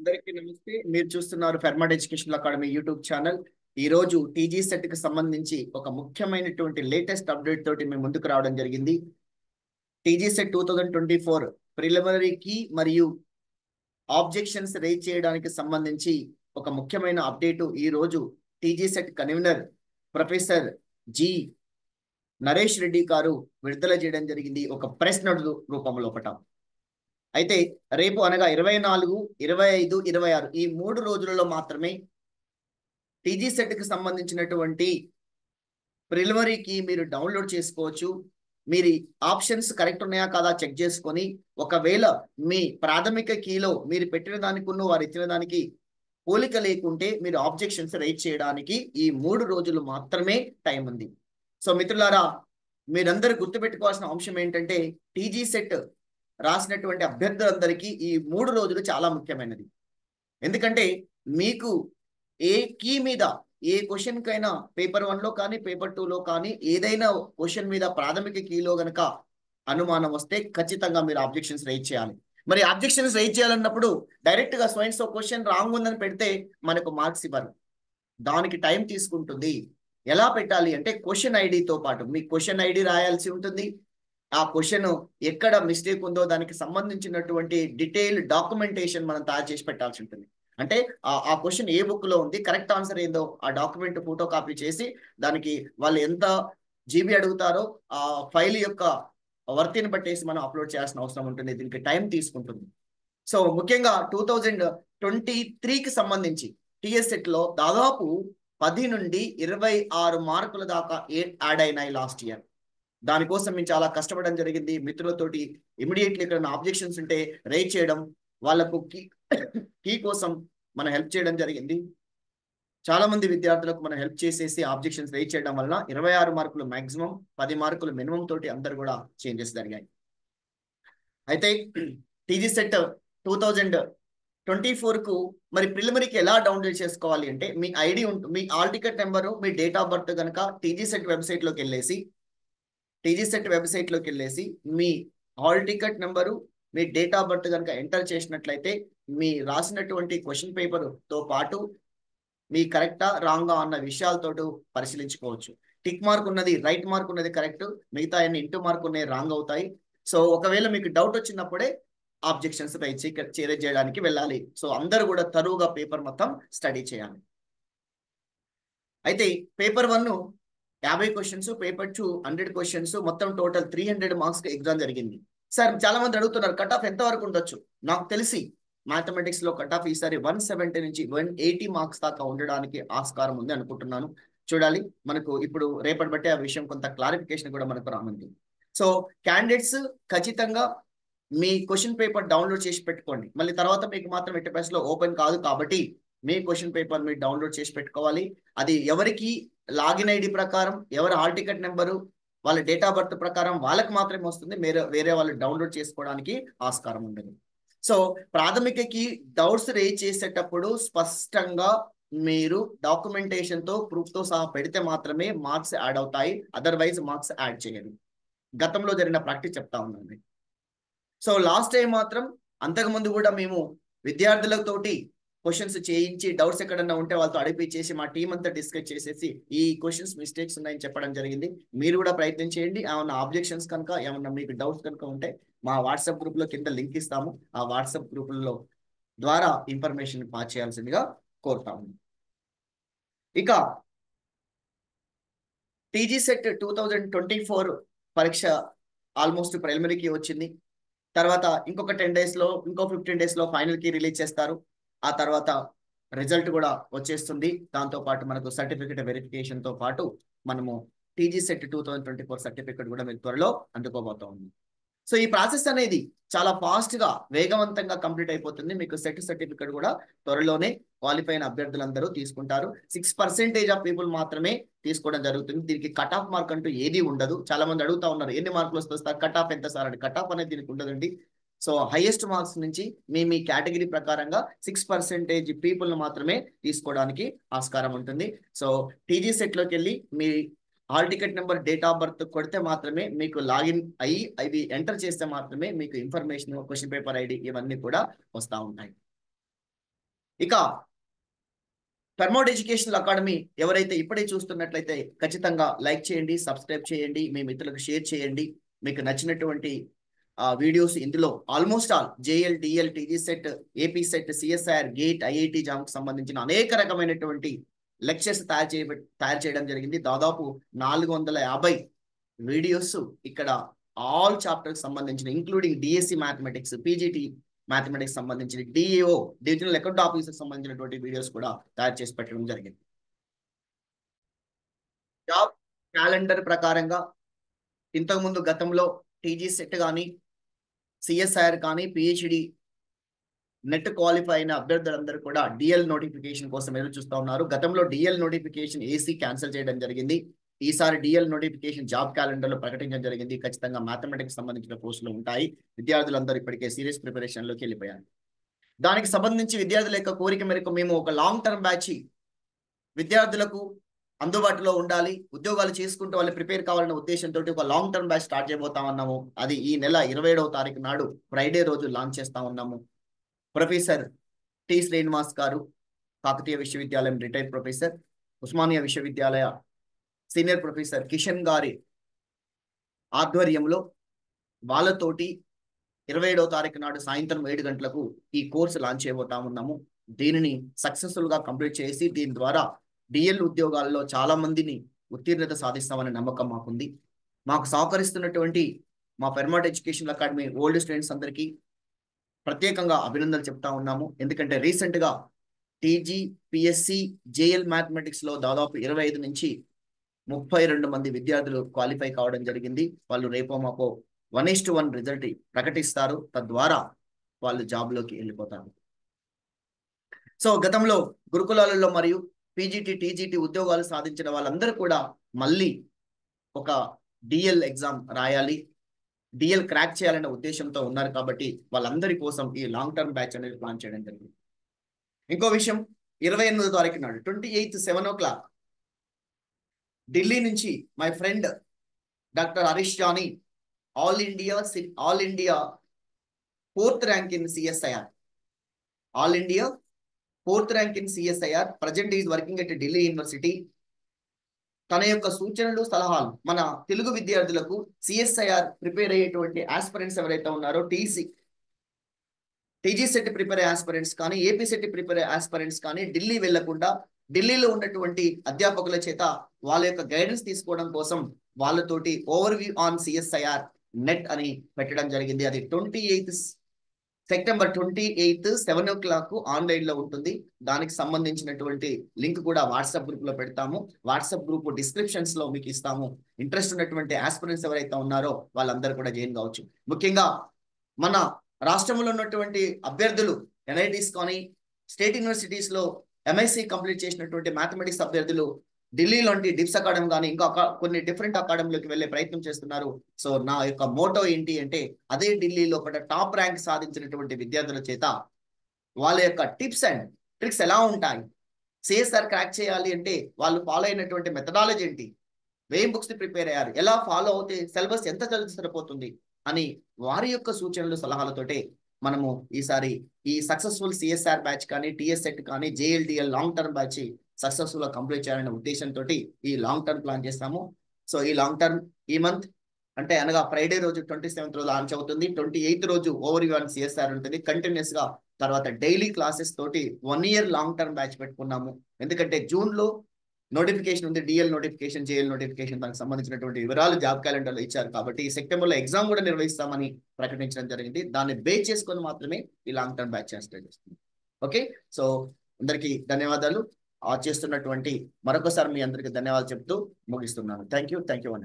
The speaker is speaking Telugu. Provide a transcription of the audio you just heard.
అందరికీ నమస్తే మీరు చూస్తున్నారు Fermat Education Academy YouTube channel ఈ రోజు టీజీ సెట్ కి సంబంధించి ఒక ముఖ్యమైనటువంటి లేటెస్ట్ అప్డేట్ తోటి మేము ముందుకు రావడం జరిగింది TG SET two thousand twenty four ప్రిలిమినరీకి మరియు ఆబ్జెక్షన్స్ రేజ్ చేయడానికి సంబంధించి ఒక ముఖ్యమైన అప్డేట్ ఈ రోజు TG SET convener professor G Naresh Reddy గారు విడుదల చేయడం జరిగింది ఒక ప్రెస్ నోట్ రూపంలో ఒకట అయితే రేపు అనగా ఇరవై నాలుగు ఇరవై ఐదు ఇరవై ఆరు ఈ మూడు రోజులలో మాత్రమే టీజీ సెట్కి సంబంధించినటువంటి ప్రిలిమరీకి మీరు డౌన్లోడ్ చేసుకోవచ్చు మీరు ఆప్షన్స్ కరెక్ట్ ఉన్నాయా కాదా చెక్ చేసుకొని ఒకవేళ మీ ప్రాథమిక కీలో మీరు పెట్టిన దానికి ఉన్న వారు ఇచ్చిన దానికి పోలిక లేకుంటే మీరు ఆబ్జెక్షన్స్ రైట్ చేయడానికి ఈ మూడు రోజులు మాత్రమే టైం ఉంది సో మిత్రులారా మీరందరూ గుర్తుపెట్టుకోవాల్సిన అంశం ఏంటంటే టీజీ సెట్ రాసినటువంటి అభ్యర్థులందరికీ ఈ మూడు రోజులు చాలా ముఖ్యమైనది ఎందుకంటే మీకు ఏ కీ మీద ఏ క్వశ్చన్ కైనా పేపర్ వన్ లో కానీ పేపర్ టూ లో కానీ ఏదైనా క్వశ్చన్ మీద ప్రాథమిక కీలో గనక అనుమానం వస్తే ఖచ్చితంగా మీరు ఆబ్జెక్షన్స్ రైజ్ చేయాలి మరి ఆబ్జెక్షన్స్ రైజ్ చేయాలన్నప్పుడు డైరెక్ట్ గా స్వైన్స్ క్వశ్చన్ రాంగ్ ఉందని పెడితే మనకు మార్క్స్ ఇవ్వరు దానికి టైం తీసుకుంటుంది ఎలా పెట్టాలి అంటే క్వశ్చన్ ఐడితో పాటు మీ క్వశ్చన్ ఐడి రాయాల్సి ఉంటుంది ఆ క్వశ్చన్ ఎక్కడ మిస్టేక్ ఉందో దానికి సంబంధించినటువంటి డీటెయిల్ డాక్యుమెంటేషన్ మనం తయారు చేసి పెట్టాల్సి ఉంటుంది అంటే ఆ క్వశ్చన్ ఏ బుక్ లో ఉంది కరెక్ట్ ఆన్సర్ ఏందో ఆ డాక్యుమెంట్ ఫోటో కాపీ చేసి దానికి వాళ్ళు ఎంత జీబీ అడుగుతారో ఆ ఫైల్ యొక్క వర్తిని బట్టేసి మనం అప్లోడ్ చేయాల్సిన అవసరం ఉంటుంది దీనికి టైం తీసుకుంటుంది సో ముఖ్యంగా టూ థౌజండ్ ట్వంటీ త్రీకి సంబంధించి టిఎస్సెట్ లో దాదాపు పది నుండి ఇరవై ఆరు మార్కుల దాకా యాడ్ అయినాయి లాస్ట్ ఇయర్ దానికోసం మేము చాలా కష్టపడడం జరిగింది మిత్రులతోటి ఇమీడియట్లీ ఇక్కడ ఆబ్జెక్షన్స్ ఉంటే రైట్ చేయడం వాళ్ళకు కీ కీ కోసం మనం హెల్ప్ చేయడం జరిగింది చాలా మంది విద్యార్థులకు మనం హెల్ప్ చేసేసి ఆబ్జెక్షన్స్ రైట్ చేయడం వలన ఇరవై ఆరు మార్కులు మాక్సిమం పది మార్కులు మినిమం తోటి అందరు కూడా చేంజెస్ జరిగాయి అయితే TG SET two thousand twenty four కు మరి ప్రిలిమరీకి ఎలా డౌన్లోడ్ చేసుకోవాలి అంటే మీ ఐడి ఉంటుంది మీ ఆల్ టికెట్ నెంబరు మీ డేట్ ఆఫ్ బర్త్ కనుక టీజీ సెట్ వెబ్సైట్ లోకి వెళ్ళేసి టీజీ సెట్ వెబ్సైట్ లోకి వెళ్ళేసి మీ హాల్ టికెట్ నెంబరు మీ డేట్ ఆఫ్ బర్త్ కనుక ఎంటర్ చేసినట్లయితే మీ రాసినటువంటి క్వశ్చన్ పేపర్ తో పాటు మీ కరెక్టా రాంగా అన్న విషయాలతో పరిశీలించుకోవచ్చు టిక్ మార్క్ ఉన్నది రైట్ మార్క్ ఉన్నది కరెక్ట్ మిగతా అన్ని ఇంటూ మార్క్ ఉన్నాయి రాంగ్ అవుతాయి సో ఒకవేళ మీకు డౌట్ వచ్చినప్పుడే ఆబ్జెక్షన్స్ రైట్ చేరే చేయడానికి వెళ్ళాలి సో అందరూ కూడా తరువుగా పేపర్ మొత్తం స్టడీ చేయాలి అయితే పేపర్ వన్ యాభై questions paper two hundred questions మొత్తం total three hundred marks exam జరిగింది సార్ చాలా మంది అడుగుతున్నారు కట్ ఆఫ్ ఎంత వరకు ఉండొచ్చు నాకు తెలిసి మ్యాథమెటిక్స్ లో కట్ ఆఫ్ ఈసారి వన్ సెవెంటీ నుంచి వన్ ఎయిటీ మార్క్స్ దాకా ఉండడానికి ఆస్కారం ఉంది అనుకుంటున్నాను చూడాలి మనకు ఇప్పుడు రేపటి బట్టి ఆ విషయం కొంత క్లారిఫికేషన్ కూడా మనకు రానుంది సో క్యాండిడేట్స్ ఖచ్చితంగా మీ క్వశ్చన్ పేపర్ డౌన్లోడ్ చేసి పెట్టుకోండి మళ్ళీ తర్వాత మీకు మాత్రం ఎట్టి లో ఓపెన్ కాదు కాబట్టి మీ క్వశ్చన్ పేపర్ మీరు డౌన్లోడ్ చేసి పెట్టుకోవాలి అది ఎవరికి లాగిన్ ఐడి ప్రకారం ఎవరి హాల్ టికెట్ నెంబరు వాళ్ళ డేట్ ఆఫ్ బర్త్ ప్రకారం వాళ్ళకి మాత్రమే వస్తుంది వేరే వేరే వాళ్ళు డౌన్లోడ్ చేసుకోవడానికి ఆస్కారం ఉండదు సో ప్రాథమికకి డౌట్స్ రేజ్ చేసేటప్పుడు స్పష్టంగా మీరు డాక్యుమెంటేషన్ తో ప్రూఫ్ తో సహా పెడితే మాత్రమే మార్క్స్ యాడ్ అవుతాయి అదర్వైజ్ మార్క్స్ యాడ్ చేయరు గతంలో జరిగిన ప్రాక్టీస్ చెప్తా ఉన్నాను సో లాస్ట్ టైం మాత్రం అంతకుముందు కూడా మేము విద్యార్థులతోటి క్వశ్చన్స్ చేయించి డౌట్స్ ఎక్కడన్నా ఉంటే వాళ్ళతో అడిపించేసి మా టీం అంతా డిస్కస్ చేసేసి ఈ క్వశ్చన్స్ మిస్టేక్స్ ఉన్నాయని చెప్పడం జరిగింది మీరు కూడా ప్రయత్నం చేయండి ఏమన్నా ఆబ్జెక్షన్స్ కనుక ఏమన్నా మీకు డౌట్స్ కనుక ఉంటే మా వాట్సాప్ గ్రూప్ లో కింద లింక్ ఇస్తాము ఆ వాట్సాప్ గ్రూపుల్లో ద్వారా ఇన్ఫర్మేషన్ పాస్ చేయాల్సిందిగా కోరుతాము ఇక TG SET two thousand twenty four పరీక్ష ఆల్మోస్ట్ ప్రైమరీకి వచ్చింది తర్వాత ఇంకొక టెన్ డేస్ లో ఇంకో ఫిఫ్టీన్ డేస్ లో ఫైనల్ కి రిలీజ్ చేస్తారు ఆ తర్వాత రిజల్ట్ కూడా వచ్చేస్తుంది దాంతో పాటు మనకు సర్టిఫికేట్ వెరిఫికేషన్ తో పాటు మనము TG SET two thousand twenty four certificate కూడా మీకు త్వరలో అందుకోబోతా ఉంది సో ఈ ప్రాసెస్ అనేది చాలా ఫాస్ట్ గా వేగవంతంగా కంప్లీట్ అయిపోతుంది మీకు సెట్ సర్టిఫికేట్ కూడా త్వరలోనే క్వాలిఫై అయిన అభ్యర్థులందరూ తీసుకుంటారు సిక్స్ పర్సెంటేజ్ ఆఫ్ పీపుల్ మాత్రమే తీసుకోవడం జరుగుతుంది దీనికి కట్ ఆఫ్ మార్క్ అంటూ ఏది ఉండదు చాలా మంది అడుగుతా ఉన్నారు ఎన్ని మార్కులు వస్తారు కట్ ఆఫ్ ఎంత సార్ అని కట్ ఆఫ్ అనేది దీనికి ఉండదండి సో హైయెస్ట్ మార్క్స్ నుంచి మీ మీ కేటగిరీ ప్రకారంగా సిక్స్ పర్సెంటేజ్ పీపుల్ మాత్రమే తీసుకోవడానికి ఆస్కారం ఉంటుంది సో టీజీ సెట్ లోకి వెళ్ళి మీ hall ticket number date of birth కొడితే మాత్రమే మీకు లాగిన్ అయ్యి అవి ఎంటర్ చేస్తే మాత్రమే మీకు ఇన్ఫర్మేషన్ క్వశ్చన్ పేపర్ ఐడి ఇవన్నీ కూడా వస్తూ ఉంటాయి ఇక ఫెర్మోడ్ ఎడ్యుకేషనల్ అకాడమీ ఎవరైతే ఇప్పుడే చూస్తున్నట్లయితే ఖచ్చితంగా లైక్ చేయండి సబ్స్క్రైబ్ చేయండి మీ మిత్రులకు షేర్ చేయండి మీకు నచ్చినటువంటి వీడియోస్ ఇందులో almost all JL DL TG SET AP SET CSIR GATE IIT జామ్కి సంబంధించిన అనేక రకమైనటువంటి లెక్చర్స్ తయారు చేయ తయారు చేయడం జరిగింది దాదాపు నాలుగు వందల యాభై వీడియోస్ ఇక్కడ ఆల్ చాప్టర్కి సంబంధించిన including DSC mathematics PGT mathematics సంబంధించిన డిఏఓ డివిజనల్ అకౌంట్ ఆఫీసర్ సంబంధించినటువంటి వీడియోస్ కూడా తయారు చేసి పెట్టడం జరిగింది జాబ్ క్యాలెండర్ ప్రకారంగా ఇంతకుముందు గతంలో టీజీ సెట్ కానీ సిఎస్ఐఆర్ కానీ పిహెచ్డి నెట్ క్వాలిఫై అయిన అభ్యర్థులందరూ కూడా డిఎల్ నోటిఫికేషన్ కోసం ఎదురు చూస్తూ ఉన్నారు గతంలో డిఎల్ నోటిఫికేషన్ ఏసీ క్యాన్సిల్ చేయడం జరిగింది ఈసారి డిఎల్ నోటిఫికేషన్ జాబ్ క్యాలెండర్ లో ప్రకటించడం జరిగింది ఖచ్చితంగా మ్యాథమెటిక్స్ సంబంధించిన పోస్టులు ఉంటాయి విద్యార్థులందరూ ఇప్పటికే సీరియస్ ప్రిపరేషన్ లోకి వెళ్ళిపోయారు దానికి సంబంధించి విద్యార్థుల యొక్క కోరిక మేరకు మేము ఒక లాంగ్ టర్మ్ బ్యాచ్ విద్యార్థులకు అందుబాటులో ఉండాలి ఉద్యోగాలు చేసుకుంటూ వాళ్ళు ప్రిపేర్ కావాలనే ఉద్దేశంతో ఒక లాంగ్ టర్మ్ బ్యాచ్ స్టార్ట్ చేయబోతా ఉన్నాము అది ఈ నెల ఇరవై ఏడవ తారీఖు నాడు ఫ్రైడే రోజు లాంచ్ చేస్తా ఉన్నాము ప్రొఫెసర్ టి శ్రీనివాస్ గారు కాకతీయ విశ్వవిద్యాలయం రిటైర్డ్ ప్రొఫెసర్ ఉస్మానియా విశ్వవిద్యాలయ సీనియర్ ప్రొఫెసర్ కిషన్ గారి ఆధ్వర్యంలో వాళ్ళతోటి ఇరవై ఏడవ తారీఖు నాడు సాయంత్రం ఏడు గంటలకు ఈ కోర్సు లాంచ్ చేయబోతా ఉన్నాము దీనిని సక్సెస్ఫుల్ గా కంప్లీట్ చేసి దీని ద్వారా డిఎల్ ఉద్యోగాల్లో చాలా మందిని ఉత్తీర్ణత సాధిస్తామనే నమ్మకం మాకుంది మాకు సహకరిస్తున్నటువంటి మా Fermat Education Academy old students అందరికీ ప్రత్యేకంగా అభినందనలు చెప్తా ఉన్నాము ఎందుకంటే రీసెంట్ గా టీజీ పిఎస్సి జేఎల్ మ్యాథమెటిక్స్ లో దాదాపు ఇరవై ఐదు నుంచి ముప్పై రెండు మంది విద్యార్థులు క్వాలిఫై కావడం జరిగింది వాళ్ళు రేపో మాపో one is to one result ప్రకటిస్తారు తద్వారా వాళ్ళు జాబ్లోకి వెళ్ళిపోతారు సో గతంలో గురుకులాలలో మరియు పీజీటీ టీజీటీ ఉద్యోగాలు సాధించిన వాళ్ళందరూ కూడా మళ్ళీ ఒక డిఎల్ ఎగ్జామ్ రాయాలి డిఎల్ క్రాక్ చేయాలనే ఉద్దేశంతో ఉన్నారు కాబట్టి వాళ్ళందరి కోసం ఈ లాంగ్ టర్మ్ బ్యాచ్ అనేది ప్లాన్ చేయడం జరిగింది ఇంకో విషయం ఇరవై ఎనిమిదో తారీఖు నాడు twenty eighth seven o'clock Delhi నుంచి my friend doctor Harish Jani all India all India fourth rank in CSIR all India fourth rank in CSIR present is working at Delhi University తన యొక్క సూచనలు సలహాలు మన తెలుగు విద్యార్థులకు సిఎస్ఐఆర్ ప్రిపేర్ అయ్యేటువంటి ఆస్పిరెంట్స్ ఎవరైతే ఉన్నారో TC TG SET prepare aspirants కానీ ఏపీ సెట్ ప్రిపేర్ ఆస్పిరెంట్స్ కానీ ఢిల్లీ వెళ్లకుండా ఢిల్లీలో ఉన్నటువంటి అధ్యాపకుల చేత వాళ్ళ యొక్క గైడెన్స్ తీసుకోవడం కోసం వాళ్ళతోటి overview on CSIR NET అని పెట్టడం జరిగింది అది twenty eighth September twenty eighth seven o'clock online లో ఉంటుంది దానికి సంబంధించినటువంటి లింక్ కూడా వాట్సాప్ గ్రూప్ లో పెడతాము వాట్సాప్ గ్రూప్ డిస్క్రిప్షన్స్ లో మీకు ఇస్తాము ఇంట్రెస్ట్ ఉన్నటువంటి ఆస్పిరెంట్స్ ఎవరైతే ఉన్నారో వాళ్ళందరూ కూడా జాయిన్ కావచ్చు ముఖ్యంగా మన రాష్ట్రంలో ఉన్నటువంటి అభ్యర్థులు ఎన్ఐటీస్ కానీ స్టేట్ యూనివర్సిటీస్ లో ఎంఎస్సి కంప్లీట్ చేసినటువంటి మ్యాథమెటిక్స్ అభ్యర్థులు ఢిల్లీ లాంటి డిప్స్ అకాడమీ కానీ ఇంకా కొన్ని డిఫరెంట్ అకాడమీలోకి వెళ్ళే ప్రయత్నం చేస్తున్నారు సో నా యొక్క మోటో ఏంటి అంటే అదే ఢిల్లీలో ఒక టాప్ ర్యాంక్ సాధించినటువంటి విద్యార్థుల చేత వాళ్ళ యొక్క టిప్స్ అండ్ ట్రిక్స్ ఎలా ఉంటాయి సిఎస్ఆర్ క్రాక్ చేయాలి అంటే వాళ్ళు ఫాలో అయినటువంటి మెథడాలజీ ఏంటి వేం బుక్స్ ప్రిపేర్ అయ్యారు ఎలా ఫాలో అవుతే సిలబస్ ఎంత చదివితే సరిపోతుంది అని వారి యొక్క సూచనలు సలహాలతోటే మనము ఈసారి ఈ సక్సెస్ఫుల్ సిఎస్ఆర్ బ్యాచ్ కానీ టిఎస్ఎట్ కానీ JLDL long term batch successful గా కంప్లీట్ చేయాలనే ఉద్దేశంతో ఈ లాంగ్ టర్మ్ ప్లాన్ చేస్తాము సో ఈ లాంగ్ టర్మ్ ఈ మంత్ అంటే అనగా ఫ్రైడే రోజు ట్వంటీ సెవెంత్ రోజు లాంచ్ అవుతుంది ట్వంటీ ఎయిత్ రోజు ఓవర్ వ్యూ అండ్ సిఎస్ఆర్ ఉంటుంది కంటిన్యూస్ గా తర్వాత డైలీ క్లాసెస్ తోటి one year long term batch పెట్టుకున్నాము ఎందుకంటే జూన్ లో నోటిఫికేషన్ ఉంది డిఎల్ నోటిఫికేషన్ జేఎల్ నోటిఫికేషన్ దానికి సంబంధించినటువంటి వివరాలు జాబ్ క్యాలెండర్ లో ఇచ్చారు కాబట్టి ఈ సెప్టెంబర్ లో ఎగ్జామ్ కూడా నిర్వహిస్తామని ప్రకటించడం జరిగింది దాన్ని బేస్ చేసుకొని మాత్రమే ఈ లాంగ్ టర్మ్ బ్యాచ్ స్టార్ట్ చేస్తుంది ఓకే సో అందరికీ ధన్యవాదాలు చేస్తున్నటువంటి మరొకసారి మీ అందరికీ ధన్యవాదాలు చెప్తూ ముగిస్తున్నాను థ్యాంక్ యూ థ్యాంక్ యూ